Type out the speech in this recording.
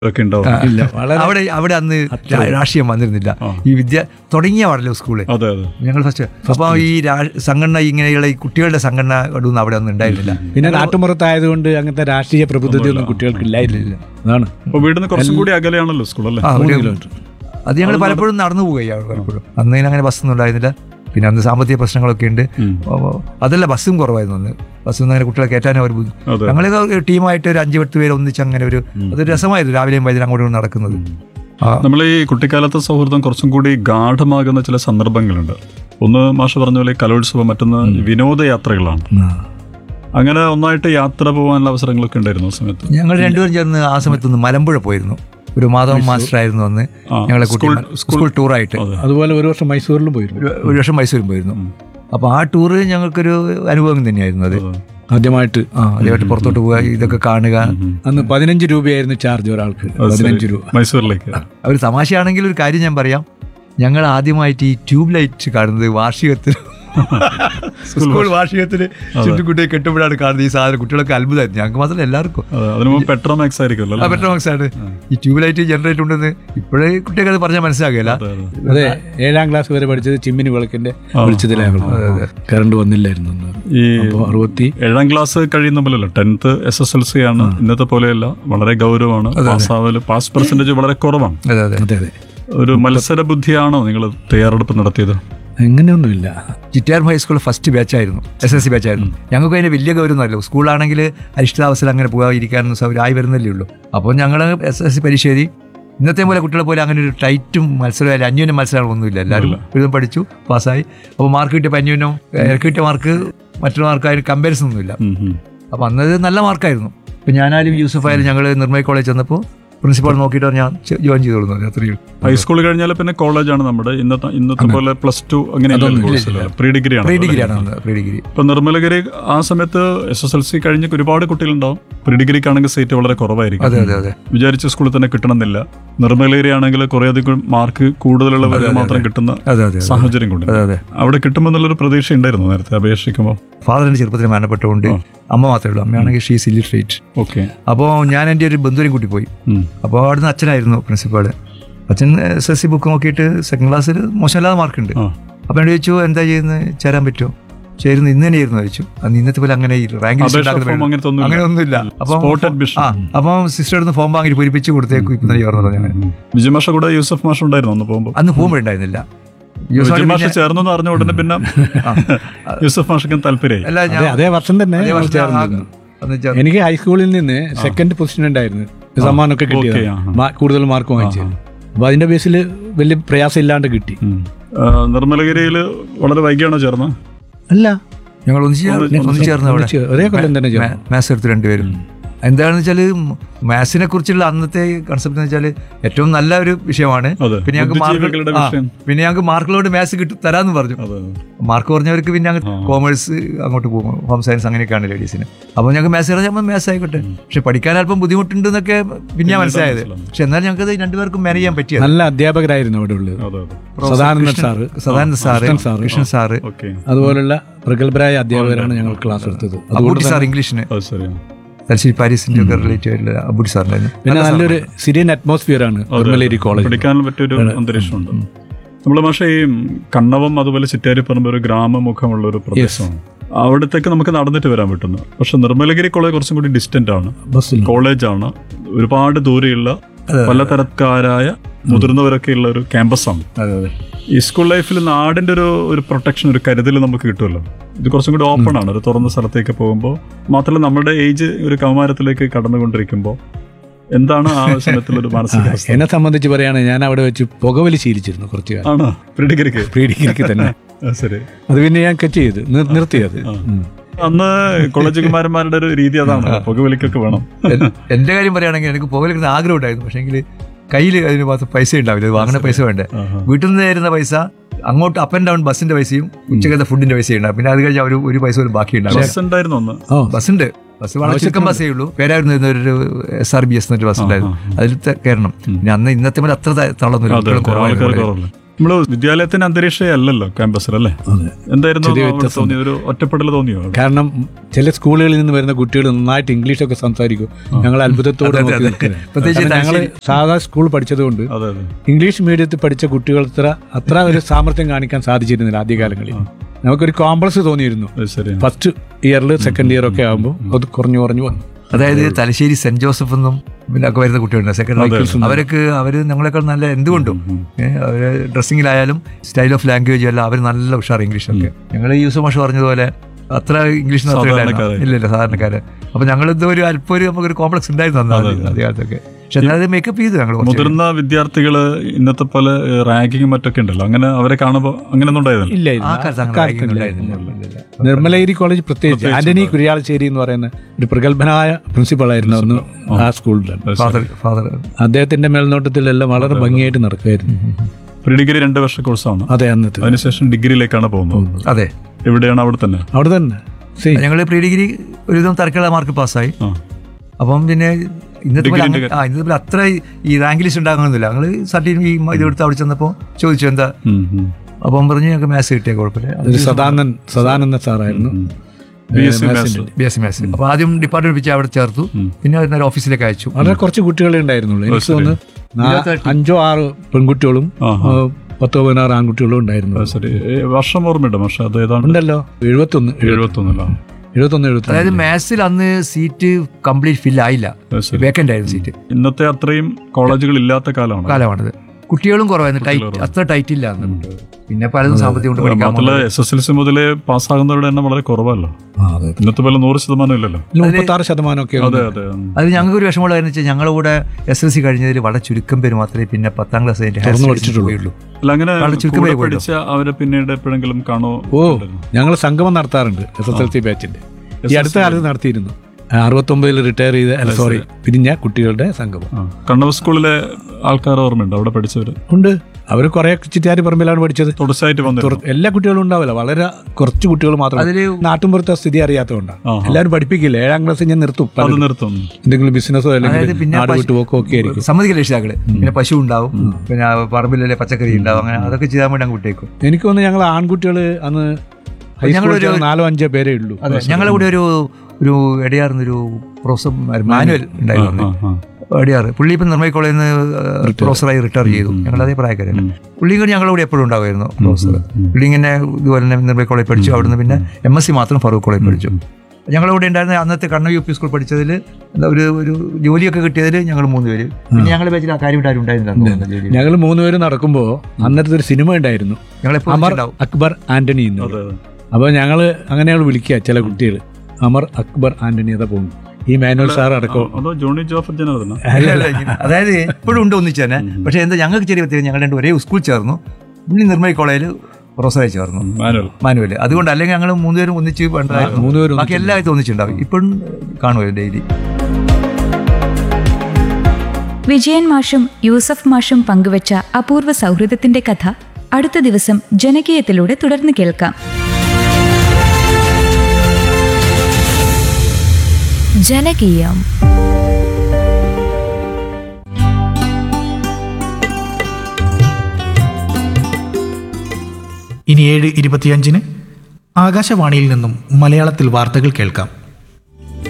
ഒക്കെ ഉണ്ടാവും ഇല്ല വളരെ അവിടെ അവിടെ അന്ന് രാ- രാഷ്ട്രീയം വന്നിരുന്നില്ല ഈ വിദ്യ തുടങ്ങിയ പാടല്ലോ സ്കൂള് അതെ അതെ ഞങ്ങൾ ഫസ്റ്റ് അപ്പോൾ ഈ രാ- സംഘടന ഇങ്ങനെയുള്ള ഈ കുട്ടികളുടെ സംഘടന ഒന്നും അവിടെ ഒന്നും ഉണ്ടായിരുന്നില്ല പിന്നെ നാട്ടുമ്പുറത്തായതുകൊണ്ട് അങ്ങനത്തെ രാഷ്ട്രീയ പ്രബുദ്ധതയൊന്നും കുട്ടികൾക്ക് ഇല്ലായിരുന്നില്ല അതാണ് അപ്പൊ വീടിന് കുറച്ചും കൂടി അകലെയാണല്ലോ സ്കൂൾ അല്ലേ ആ, മൂന്ന് ഒരു- കിലോമീറ്റർ അത് ഞങ്ങൾ പലപ്പോഴും നടന്നു പോവുകയാണ് പലപ്പോഴും അന്ന് ഇതിന് അങ്ങനെ ബസ്സൊന്നും ഉണ്ടായിരുന്നില്ല പിന്നെ അന്ന് സാമ്പത്തിക പ്രശ്നങ്ങളൊക്കെ ഉണ്ട് ഉം. അപ്പൊ അതല്ല ബസ്സും കുറവായിരുന്നു അന്ന് ബസ്സൊന്നും അങ്ങനെ കുട്ടികളെ കയറ്റാനും അവർ അതെ. ഞങ്ങൾ ഒരു ടീമായിട്ട് ഒരു അഞ്ച് പത്ത് പേര് ഒന്നിച്ച് അങ്ങനെ ഒരു അതൊരു രസമായിരുന്നു രാവിലെയും വൈകുന്നേരം അങ്ങോട്ടും ഇങ്ങോട്ടും നടക്കുന്നത് ആ, നമ്മൾ ഈ കുട്ടിക്കാലത്തെ സൗഹൃദം കുറച്ചും കൂടി ഗാഠമാകുന്ന ചില സന്ദർഭങ്ങളുണ്ട് ഒന്ന് മാഷ പറഞ്ഞ പോലെ കലോത്സവം മറ്റൊന്ന് വിനോദയാത്രകളാണ് അങ്ങനെ ഒന്നായിട്ട് യാത്ര പോകാനുള്ള അവസരങ്ങളൊക്കെ ഉണ്ടായിരുന്നു ആ സമയത്ത് ഞങ്ങൾ രണ്ടുപേരും ചേർന്ന് ആ സമയത്തൊന്ന് മലമ്പുഴ പോയിരുന്നു ഒരു മാധവൻ മാസ്റ്റർ ആയിരുന്നു അന്ന് ആ, ഞങ്ങളെ കുട്ടി സ്കൂൾ- സ്കൂൾ ടൂറായിട്ട് അതെ. അതുപോലെ ഒരു വർഷം മൈസൂരിലും പോയിരുന്നു ഒരു- ഒരു വർഷം മൈസൂരും പോയിരുന്നു അപ്പോൾ ആ ടൂറ് ഞങ്ങൾക്കൊരു അനുഭവം തന്നെയായിരുന്നു അത് ആദ്യമായിട്ട് ആ അതേമായിട്ട് പുറത്തോട്ട് പോവുക ഇതൊക്കെ കാണുക അന്ന് പതിനഞ്ച് രൂപയായിരുന്നു ചാർജ് ഒരാൾക്ക് പതിനഞ്ച് രൂപ മൈസൂരിലേക്ക് ഒരു തമാശയാണെങ്കിൽ ഒരു കാര്യം ഞാൻ പറയാം ഞങ്ങൾ ആദ്യമായിട്ട് ഈ ട്യൂബ് ലൈറ്റ് കാണുന്നത് വാർഷികത്തിൽ സ്കൂൾ വാർഷികത്തിൽ ചുറ്റുകുട്ടിയെ കെട്ടുമ്പോഴാണ് കാണുന്നത് ഈ സാധനം കുട്ടികളൊക്കെ അത്ഭുതമായിരുന്നു ഞങ്ങൾക്ക് മാത്രമല്ല എല്ലാവർക്കും അതെ, അതിനു മുമ്പ് പെട്രോമാക്സ് ആയിരിക്കുമല്ലോ ആ അല്ലേ? പെട്രോമാക്സ് ആണ് ഈ ട്യൂബ് ലൈറ്റ് ജനറേറ്റ് ഉണ്ടെന്ന് ഇപ്പോഴേ കുട്ടികൾക്ക് അത് പറഞ്ഞാൽ മനസ്സിലാകില്ല അതെ, അതെ. അതെ ഏഴാം ക്ലാസ് വരെ പഠിച്ചത് ചിമ്മിനി വിളക്കിന്റെ വെളിച്ചത്തിലാണ് കറണ്ട് വന്നില്ലായിരുന്നു അന്ന്. ഈ അപ്പോൾ അറുപത്തി ഏഴാം ക്ലാസ് കഴിയുന്ന പോലെയല്ല tenth S S L C ആണ് ഇന്നത്തെ പോലെയല്ല വളരെ ഗൗരവമാണ് പാസ്സാവല് പാസ് പെർസെന്റേജ് വളരെ കുറവാണ് അതെ അതെ അതെ അതെ ഒരു മത്സര ബുദ്ധിയാണോ നിങ്ങൾ തയ്യാറെടുപ്പ് നടത്തിയത് അങ്ങനെയൊന്നുമില്ല ചിറ്റാർ ഹൈസ്കൂൾ ഫസ്റ്റ് ബാച്ചായിരുന്നു എസ് എസ് സി ബാച്ചായിരുന്നു ഞങ്ങൾക്ക് അതിന് വലിയ ഗൗരവമൊന്നുമല്ലോ സ്കൂളാണെങ്കിൽ അരിഷ്ടതാവസ്ഥയിൽ അങ്ങനെ പോകാതിരിക്കാനൊന്നും സൗകര്യം ആയി വരുന്നല്ലേ ഉള്ളൂ അപ്പോൾ ഞങ്ങൾ എസ് എസ് സി പരീക്ഷ എഴുതി ഇന്നത്തെ പോലെ കുട്ടികളെ പോലെ അങ്ങനെ ഒരു ടൈറ്റും മത്സരം അന്യോന്യം മത്സരങ്ങളൊന്നുമില്ല എല്ലാവരും ഇതും പഠിച്ചു പാസ്സായി അപ്പോൾ മാർക്ക് കിട്ടിയപ്പോൾ അന്യോന്യം എനിക്ക് കിട്ടിയ മാർക്ക് മറ്റൊരു മാർക്കായാലും കമ്പാരിസൺ ഒന്നുമില്ല ഉം, ഉം. അപ്പോൾ അന്നത് നല്ല മാർക്കായിരുന്നു ഇപ്പം ഞാനായാലും യൂസഫ് ആയാലും ഞങ്ങൾ നിർമ്മൽ കോളേജ് ചെന്നപ്പോൾ പ്രിൻസിപ്പാൾ നോക്കിയിട്ട് ഞാൻ ജോയിൻ ചെയ്തോളൂ അത്രയും ഹൈസ്കൂൾ കഴിഞ്ഞാൽ പിന്നെ കോളേജാണ് നമ്മുടെ ഇന്നത്തെ ഇന്നത്തെ പോലെ പ്ലസ് ടു അങ്ങനെയല്ല പ്രീ ഡിഗ്രി പ്രീ ആണ് ഡിഗ്രിയാണ് അന്ന് പ്രീ ഡിഗ്രി ഇപ്പൊ നിർമ്മലഗിരി ആ സമയത്ത് എസ് എസ് എൽ സി കഴിഞ്ഞ് ഒരുപാട് കുട്ടികളുണ്ടാവും പ്രീ ഡിഗ്രിക്കാണെങ്കിൽ സീറ്റ് വളരെ കുറവായിരിക്കും അതെ അതെ അതെ വിചാരിച്ച സ്കൂളിൽ തന്നെ കിട്ടണമെന്നില്ല നിർമ്മലഗിരി ആണെങ്കിൽ കുറേയധികം മാർക്ക് കൂടുതലുള്ളവരെ മാത്രം കിട്ടുന്ന അതെ അതെ സാഹചര്യം കൊണ്ട് അതെ അതെ അവിടെ കിട്ടുമെന്നുള്ളൊരു പ്രതീക്ഷ ഉണ്ടായിരുന്നു നേരത്തെ അപേക്ഷിക്കുമ്പോൾ ഫാദറിന്റെ ചെറുപ്പത്തിൽ മരണപ്പെട്ടുകൊണ്ട് അമ്മ മാത്രമേ ഉള്ളൂ അമ്മയാണെങ്കിൽ ഷീസ് ഇല്ലിട്രേറ്റ് ഓക്കെ അപ്പോൾ ഞാൻ എൻ്റെ ഒരു ബന്ധുവിനെയും കൂട്ടി പോയി അപ്പോൾ അവിടുന്ന് അച്ഛനായിരുന്നു പ്രിൻസിപ്പാൾ അച്ഛൻ എസ് എസ് സി ബുക്ക് നോക്കിയിട്ട് സെക്കൻഡ് ക്ലാസ്സിൽ മോശമില്ലാതെ മാർക്കുണ്ട് ആ. അപ്പോൾ എന്നോട് ചോദിച്ചു എന്താ ചെയ്യുന്നത് ചേരാൻ പറ്റുമോ ചേരുന്നു ഇന്ന് തന്നെയായിരുന്നു ചോദിച്ചു അന്ന് ഇന്നത്തെ പോലെ അങ്ങനെ ഈ റാങ്ക് ലിസ്റ്റ് അപേക്ഷ ഉണ്ടാക്കുന്ന ഫോം അങ്ങനത്തെ ഒന്നുമില്ല. അങ്ങനെ ഒന്നുമില്ല അപ്പം സ്പോട്ട് അഡ്മിഷൻ ആ അപ്പം സിസ്റ്റർ അടുത്ത് ഫോം വാങ്ങി പൂരിപ്പിച്ച് കൊടുത്തേക്കും ഇപ്പം തന്നെ പറഞ്ഞത് ഞാൻ വിജയമാഷ കൂടെ യൂസഫ് മാഷ് ഉണ്ടായിരുന്നു അന്ന് പോകുമ്പോൾ അന്ന് പോകുമ്പോഴുണ്ടായിരുന്നില്ല യൂസഫ് വിജയമാഷ പിന്നെ- ചേർന്നു എന്ന് അറിഞ്ഞ ഉടനെ പിന്നെ യൂസഫ് മാഷക്കും താല്പര്യമായി അല്ല ഞാൻ അതെ അതേ വർഷം തന്നെ അതേ വർഷം ഞാൻ ആ- ചേർന്നിരുന്നു. അന്ന് ചേ- എനിക്ക് ഹൈസ്കൂളിൽ നിന്ന് സെക്കൻഡ് പൊസിഷൻ ഉണ്ടായിരുന്നു സമ്മാനമൊക്കെ കിട്ടിയത് ഓക്കേ, ആ. മാ- കൂടുതൽ മാർക്ക് വാങ്ങിച്ചത് അപ്പൊ അതിന്റെ ബേസിൽ വലിയ പ്രയാസം ഇല്ലാണ്ട് കിട്ടി ഉം. ആ, നിർമ്മലഗിരിയിൽ വളരെ വൈകിയാണോ ചേർന്ന് അല്ല ഞങ്ങൾ ഒന്നിച്ച് ചേർ- ഒന്നിച്ച് ചേർന്ന് അവിടെ ഒന്നിച്ച് ഒരേ കൊല്ലം തന്നെ ചേർന്നു മാത്സ് എടുത്ത് രണ്ടുപേരും എന്താണെന്ന് വെച്ചാൽ മാത്സിനെ കുറിച്ചുള്ള അന്നത്തെ കൺസെപ്റ്റ് എന്ന് വെച്ചാൽ ഏറ്റവും നല്ല ഒരു വിഷയമാണ് അതെ. പിന്നെ ഞങ്ങൾക്ക് മാർക്ക് ബുദ്ധിജീവികളുടെ ആ, വിഷയം. പിന്നെ ഞങ്ങൾക്ക് മാർക്കിലോട് മാത്സ് കിട്ടും തരാമെന്ന് പറഞ്ഞു അതെ മാർക്ക് കുറഞ്ഞവർക്ക് പിന്നെ അങ്ങ് കോമേഴ്സ് അങ്ങോട്ട് പോകും ഹോം സയൻസ് അങ്ങനെയൊക്കെയാണ് ലേഡീസിന് അപ്പോൾ ഞങ്ങൾക്ക് മാത്സ് പറഞ്ഞാൽ മാത്സ് ആയിക്കോട്ടെ പക്ഷെ പഠിക്കാൻ അല്പം ബുദ്ധിമുട്ടുണ്ടെന്നൊക്കെ പിന്നെ മനസ്സിലായത് പക്ഷെ എന്നാൽ ഞങ്ങൾക്ക് അത് രണ്ടുപേർക്കും മാനേജ് ചെയ്യാൻ പറ്റിയത് നല്ല അധ്യാപകരായിരുന്നു അവിടെ ഉള്ളത് അതെ അതെ Sadanandan sir Sadananda sir Krishnan sir Krishnan sir okay അതുപോലുള്ള പ്രഗത്ഭരായ അധ്യാപകരാണ് ഞങ്ങൾ ക്ലാസ് എടുത്തത് അബൂട്ടി സാർ ഇംഗ്ലീഷിന് അത് ശരിയാണ് തലശ്ശേരി പാരീസിന്റെ ഒക്കെ റിലേറ്റീവ് ആയിട്ടുള്ള അബൂട്ടി സാറിനായിരുന്നു പിന്നെ നല്ലൊരു സിരിയൻ അറ്റ്മോസ്ഫിയർ ആണ് നിർമ്മലേരി കോളേജ് പഠിക്കാൻ പറ്റിയൊരു അന്തരീക്ഷമുണ്ട് നമ്മളെ പക്ഷേ ഈ കണ്ണവം അതുപോലെ ചിറ്റാരിപ്പറമ്പ് ഒരു ഗ്രാമമുഖമുള്ള ഒരു പ്രദേശമാണ് അവിടത്തേക്ക് നമുക്ക് നടന്നിട്ട് വരാൻ പറ്റുന്നു പക്ഷെ നിർമ്മലഗിരി കോളേജ് കുറച്ചും കൂടി ഡിസ്റ്റന്റ് ആണ് ബസ്സിൽ കോളേജാണ് ഒരുപാട് ദൂരെയുള്ള പലതരക്കാരായ മുതിർന്നവരൊക്കെ ഉള്ള ഒരു ക്യാമ്പസാണ് അതെ അതെ ഈ സ്കൂൾ ലൈഫിൽ നാടിന്റെ ഒരു ഒരു പ്രൊട്ടക്ഷൻ ഒരു കരുതൽ നമുക്ക് കിട്ടുമല്ലോ ഇത് കുറച്ചും കൂടി ഓപ്പൺ ആണ് ഒരു തുറന്ന സ്ഥലത്തേക്ക് പോകുമ്പോൾ മാത്രമല്ല നമ്മുടെ ഏജ് ഒരു കൗമാരത്തിലേക്ക് കടന്നുകൊണ്ടിരിക്കുമ്പോൾ എന്താണ് ആ സമയത്തുള്ള ഒരു മാനസികാവസ്ഥ എന്നെ സംബന്ധിച്ച് പറയുകയാണെങ്കിൽ ഞാൻ അവിടെ വെച്ച് പുകവലി ശീലിച്ചിരുന്നു കുറച്ച് കാലം ആണോ പ്രീഡിഗ്രിക്ക് പ്രീ ഡിഗ്രിക്ക് തന്നെ ശരി അത് പിന്നെ ഞാൻ കട്ട് ചെയ്ത് നിർ- നിർത്തിയത് ഉം. അന്ന് കോളേജ് കുമാരന്മാരുടെ ഒരു രീതി അതാണ് പുകവലിക്കൊക്കെ വേണം എൻ- എന്റെ കാര്യം പറയുകയാണെങ്കിൽ എനിക്ക് പോകലെടുക്കുന്ന ആഗ്രഹം ഉണ്ടായിരുന്നു പക്ഷേങ്കിൽ കയ്യിൽ അതിന് മാത്രം പൈസ ഉണ്ടാവില്ല ഇത് വാങ്ങുന്ന പൈസ വേണ്ടേ വീട്ടിൽ നിന്ന് തരുന്ന പൈസ അങ്ങോട്ട് അപ്പ് ആൻഡ് ഡൗൺ ബസ്സിന്റെ പൈസയും ഉച്ചക്കത്തെ ഫുഡിന്റെ പൈസയും ഉണ്ടാവും പിന്നെ അത് കഴിഞ്ഞാൽ ഒരു ഒരു പൈസ പോലും ബാക്കി ഉണ്ടാവില്ല ബസ് ഉണ്ടായിരുന്നു അന്ന് ഓ ബസ്സുണ്ട് ബസ് വളരെ ചുരുക്കം ബസ്സേ ഉള്ളൂ പേരായിരുന്നു ഒരു എസ് ആർ ബി എസ് എന്നൊരു ബസ് ഉണ്ടായിരുന്നു അതിൽ ത- കയറണം പിന്നെ അന്ന് ഇന്നത്തെ പോലെ അത്ര ത- തള്ളൊന്നുമില്ല അതെ കുട്ടികൾ അതെ, ആൾക്കാർ കുറവായിരുന്നു കുറവല്ലേ നമ്മള് വിദ്യാലയത്തിന്റെ അന്തരീക്ഷേ അല്ലല്ലോ ക്യാമ്പസിൽ അല്ലേ എന്തായിരുന്നു അവിടെ തോന്നിയത് ഒരു ഒറ്റപ്പെടൽ തോന്നിയോ കാരണം ചില സ്കൂളുകളിൽ നിന്ന് വരുന്ന കുട്ടികൾ നന്നായിട്ട് ഇംഗ്ലീഷൊക്കെ സംസാരിക്കും ഞങ്ങൾ അത്ഭുതത്തോടെ നോക്കി നിൽക്കുകയാണ്. പ്രത്യേകിച്ച് കാരണം ഞങ്ങള് സാധാ സ്കൂൾ പഠിച്ചതുകൊണ്ട് അതെ അതെ ഇംഗ്ലീഷ് മീഡിയത്തിൽ പഠിച്ച കുട്ടികൾ അത്ര അത്ര ഒരു സാമർത്ഥ്യം കാണിക്കാൻ സാധിച്ചിരുന്നില്ല ആദ്യകാലങ്ങളിൽ നമുക്കൊരു കോംപ്ലക്സ് തോന്നിയിരുന്നു അത് ശരിയാണ് ഫസ്റ്റ് ഇയറിൽ സെക്കൻഡ് ഇയർ ഒക്കെ ആകുമ്പോൾ അത് കുറഞ്ഞു കുറഞ്ഞു വന്നു അതായത് തലശ്ശേരി സെന്റ് ജോസഫ് എന്നും പിന്നെ ഒക്കെ വരുന്ന കുട്ടികളുണ്ട് സെക്കൻഡ് അവർക്ക് അവർ ഞങ്ങളെക്കാൾ നല്ല എന്തുകൊണ്ടും ഏ, അവര് ഡ്രസ്സിങ്ങിലായാലും സ്റ്റൈൽ ഓഫ് ലാംഗ്വേജ് എല്ലാം അവർ നല്ല ഉഷാർ ഇംഗ്ലീഷൊക്കെ ഞങ്ങൾ യൂസ് മാഷ് പറഞ്ഞതുപോലെ അത്ര ഇംഗ്ലീഷ് സാധാരണക്കാരായി. ഇല്ല ഇല്ല സാധാരണക്കാര് അപ്പൊ ഞങ്ങൾ ഇത് ഒരു അല്പം ഒരു നമുക്കൊരു കോംപ്ലക്സ് ഉണ്ടായിരുന്നു അന്ന് ആദ്യ- ആദ്യകാലത്തൊക്കെ പക്ഷെ എന്നാലും മേക്കപ്പ് ചെയ്തു ഞങ്ങൾ മുതിർന്ന വിദ്യാർത്ഥികള് ഇന്നത്തെ പോലെ റാങ്കിങ്ങും മറ്റൊക്കെ ഉണ്ടല്ലോ അങ്ങനെ അവരെ കാണുമ്പോൾ അങ്ങനെയൊന്നും ഉണ്ടായതല്ല ഇല്ല ആ കാലത്ത് അങ്ങനെ ragging ഉണ്ടായിരുന്നില്ല. ഇല്ല. നിർമ്മലഗിരി കോളേജ് പ്രത്യേകിച്ച് ആന്റണി കുര്യാളശ്ശേരി എന്ന് പറയുന്ന ഒരു പ്രഗത്ഭനായ പ്രിൻസിപ്പൾ ആയിരുന്നു അന്ന് ആ സ്കൂളിൽ ഫാദർ ഫാദർ അദ്ദേഹത്തിന്റെ മേൽനോട്ടത്തിലെല്ലാം വളരെ ഭംഗിയായിട്ട് നടക്കുമായിരുന്നു പ്രീ ഡിഗ്രി രണ്ട് വർഷ കോഴ്സാണ് അതെ അന്നത്തെ അതിനുശേഷം ഡിഗ്രിയിലേക്കാണ് പോകുന്നത് അതെ എവിടെയാണ് അവിടെ തന്നെ അവിടെ തന്നെ സെയിം ഞങ്ങൾ പ്രീ ഡിഗ്രി ഒരുവിധം തരക്കുള്ള മാർക്ക് പാസ്സായി ആ അപ്പം പിന്നെ ഇന്നത്തെ പോലെ അങ്ങ- ആ ഇന്നത്തെ പോലെ അത്ര ഈ റാങ്ക് ലിസ്റ്റ് ഉണ്ടാകുന്നില്ല ഞങ്ങൾ സർട്ടിഫിക്കറ്റ് ഇത് എടുത്ത് അവിടെ ചെന്നപ്പോൾ ചോദിച്ചു എന്താ ഉം, ഉം. അപ്പം പറഞ്ഞു ഞങ്ങൾക്ക് മാത്സ് കിട്ടിയ കുഴപ്പമില്ല ഒരു സദാനന്ദൻ സദാനന്ദ സാറായിരുന്നു B S C maths B S C maths അപ്പോൾ ആദ്യം ഡിപ്പാർട്ട്മെന്റ് വെച്ച് അവിടെ ചേർത്തു പിന്നെ അവർ നേരെ ഓഫീസിലേക്ക് അയച്ചു വളരെ കുറച്ച് കുട്ടികളെ ഉണ്ടായിരുന്നുള്ളൂ എനിക്ക് തോന്നുന്നു നാ- അഞ്ചോ ആറ് പെൺകുട്ടികളും ആഹാ. ഏഹ്, പത്തോ പതിനാറ് ആൺകുട്ടികളും ഉണ്ടായിരുന്നു അത് ശരി ഏ, വർഷം ഓർമ്മയുണ്ട് പക്ഷെ അത് ഏതാണ്ട് ഉണ്ടല്ലോ എഴുപത്തൊന്ന് എഴുപത്തൊന്നല്ല എഴുപത്തൊന്ന് എഴുപത്തൊന്ന് അതായത് മാത്സിൽ അന്ന് സീറ്റ് കംപ്ലീറ്റ് ഫിൽ ആയില്ല അത് ശരി വേക്കൻ്റ് ആയിരുന്നു സീറ്റ് ഇന്നത്തെ അത്രയും കോളേജുകൾ ഇല്ലാത്ത കാലമാണ് കാലമാണത് കുട്ടികളും കുറവായിരുന്നു ടൈറ്റ് അത്ര ടൈറ്റ് ഇല്ല അന്ന് പിന്നെ പലതും സാമ്പത്തികം കൊണ്ട് പഠിക്കാൻ മാത്രമല്ല എസ് എസ് എൽ സി മുതലേ പാസ്സാകുന്നവരുടെ എണ്ണം വളരെ കുറവല്ലോ ആ, അതെ ഇന്നത്തെ പോലെ നൂറ് ശതമാനം ഇല്ലല്ലോ മുപ്പത്തി ആറ് ശതമാനമൊക്കെ അതെ അതെ ഉം. അത് ഞങ്ങൾക്ക് ഒരു വിഷമമുള്ളതെന്ന് വെച്ചാൽ ഞങ്ങളുടെ കൂടെ എസ് എൽ സി കഴിഞ്ഞതിൽ വളരെ ചുരുക്കം പേര് മാത്രമേ പിന്നെ പത്താം ക്ലാസ് കഴിഞ്ഞിട്ട് ഹയർ സ്റ്റഡീസിന് പോയുള്ളൂ അല്ല അങ്ങനെ വളരെ ചുരുക്കം കൂടെ പേരെ പോയിട്ടുള്ളൂ. പഠിച്ച അവരെ പിന്നീട് എപ്പോഴെങ്കിലും കാണോ ഓ ഞങ്ങൾ സംഗമം നടത്താറുണ്ട് എസ് എസ് എൽ സി ബാച്ചിന്റെ ഈ അടുത്ത കാലത്ത് നടത്തിയിരുന്നു അറുപത്തൊമ്പതിൽ റിട്ടയർ ചെയ്ത അല്ല സോറി പിരിഞ്ഞ കുട്ടികളുടെ സംഗമം ആ. കണ്ണൂർ സ്കൂളിലെ ആൾക്കാർ ഓർമ്മയുണ്ട് അവിടെ പഠിച്ചവര് ഉണ്ട് അവർ കുറെ ചിറ്റാരി പറമ്പിലാണ് പഠിച്ചത് തുടർച്ചയായിട്ട് വന്നിരുന്നു തുറ- എല്ലാ കുട്ടികളും ഉണ്ടാവില്ല വളരെ കുറച്ച് കുട്ടികൾ മാത്രം അതില് നാട്ടിൻപുറത്തെ സ്ഥിതി അറിയാത്തതുകൊണ്ടാണ് ആഹാ. എല്ലാവരും പഠിപ്പിക്കില്ല ഏഴാം ക്ലാസ് ഞാൻ നിർത്തും അത് പലരും. നിർത്തും എന്തെങ്കിലും ബിസിനസ്സോ അതായത് അല്ലെങ്കിൽ പിന്നെ നാട് പശു- വിട്ടു പോക്കോ ഒക്കെ ആയിരിക്കും സമ്മതിക്കില്ല രക്ഷിതാക്കള് പിന്നെ പശു ഉണ്ടാവും പിന്നെ പറമ്പിലെ പച്ചക്കറി ഉണ്ടാവും അങ്ങനെ അതൊക്കെ ചെയ്യാൻ വേണ്ടി അങ്ങ് വിട്ടേക്കും എനിക്ക് തോന്നുന്നു ഞങ്ങൾ ആൺകുട്ടികൾ അന്ന് ഹൈസ്കൂളിൽ ഞങ്ങളൊരു- നാലോ അഞ്ചോ പേരേ ഉള്ളൂ അതെ ഞങ്ങളുടെ കൂടെ ഒരു ഒരു എടിയാർന്നൊരു പ്രൊഫസർ മാനുവൽ ഉണ്ടായിരുന്നു ആ, ആ. എടിയാർ പുള്ളി ഇപ്പം നിർമ്മൽ കോളേജിൽ നിന്ന് പ്രൊഫസറായി റിട്ടയർ ചെയ്തു ഞങ്ങൾ അതേ പ്രായക്കാരൻ പുള്ളി കൂടി ഞങ്ങളുടെ കൂടെ എപ്പോഴും ഉണ്ടാവുമായിരുന്നു പ്രൊഫസർ പുള്ളി ഇങ്ങനെ ഇതുപോലെ തന്നെ നിർമ്മൽ കോളേജ് പഠിച്ചു അവിടുന്ന് പിന്നെ എം എസ് സി മാത്രം ഫറൂഖ് കോളേജ് പഠിച്ചു ഞങ്ങളുടെ കൂടെ ഉണ്ടായിരുന്ന അന്നത്തെ കണ്ണൂർ യു പി സ്കൂൾ പഠിച്ചതിൽ എന്താ ഒരു ഒരു ജോലിയൊക്കെ കിട്ടിയതിൽ ഞങ്ങൾ മൂന്ന് പേര് പിന്നെ ഞങ്ങളുടെ ബാച്ചിൽ ആ കാര്യമായിട്ട് ആരും ഉണ്ടായിരുന്നില്ല ജോലി ഞങ്ങൾ മൂന്നുപേര് നടക്കുമ്പോൾ അന്നത്തെ ഒരു സിനിമ ഉണ്ടായിരുന്നു ഞങ്ങളെപ്പോഴും അമർ ഉണ്ടാവും അക്ബർ ആന്റണി എന്ന് അതെ അതെ അപ്പോൾ ഞങ്ങൾ അങ്ങനെയാണ് വിളിക്കുക ചില കുട്ടികൾ അമർ അക്ബർ ആന്റണി അതാ പോകുന്നു ഈ മാനുവൽ സാർ അടക്കം അതോ ജോണി ജോസഫ് ജനാർദ്ദന അല്ല, അല്ല, ഇങ്ങനെ- അതായത് ഇപ്പോഴും ഉണ്ട് ഒന്നിച്ച് തന്നെ പക്ഷെ എന്താ ഞങ്ങൾക്ക് ചെറിയ പ്രത്യേകം ഞങ്ങൾ രണ്ട് ഒരേ സ്കൂൾ ചേർന്നു പുള്ളി നിർമ്മൽ കോളേജിൽ പ്രൊഫസറായി ചേർന്നു മാനുവൽ മാനുവൽ അതുകൊണ്ട് അല്ലെങ്കിൽ ഞങ്ങൾ മൂന്നുപേരും ഒന്നിച്ച് വേണ്ടതായിരുന്നു മൂന്നുപേരും ബാക്കി എല്ലാവരും ഒന്നിച്ചുണ്ടാവും ഇപ്പോഴും കാണുമല്ലോ ഡെയിലി വിജയൻ മാഷും യൂസഫ് മാഷും പങ്കുവച്ച അപൂർവ സൗഹൃദത്തിന്റെ കഥ അടുത്ത ദിവസം ജനകീയത്തിലൂടെ തുടർന്ന് കേൾക്കാം ജനകീയം ഇനി ഏഴ് ഇരുപത്തിയഞ്ചിന് ആകാശവാണിയിൽ നിന്നും മലയാളത്തിൽ വാർത്തകൾ കേൾക്കാം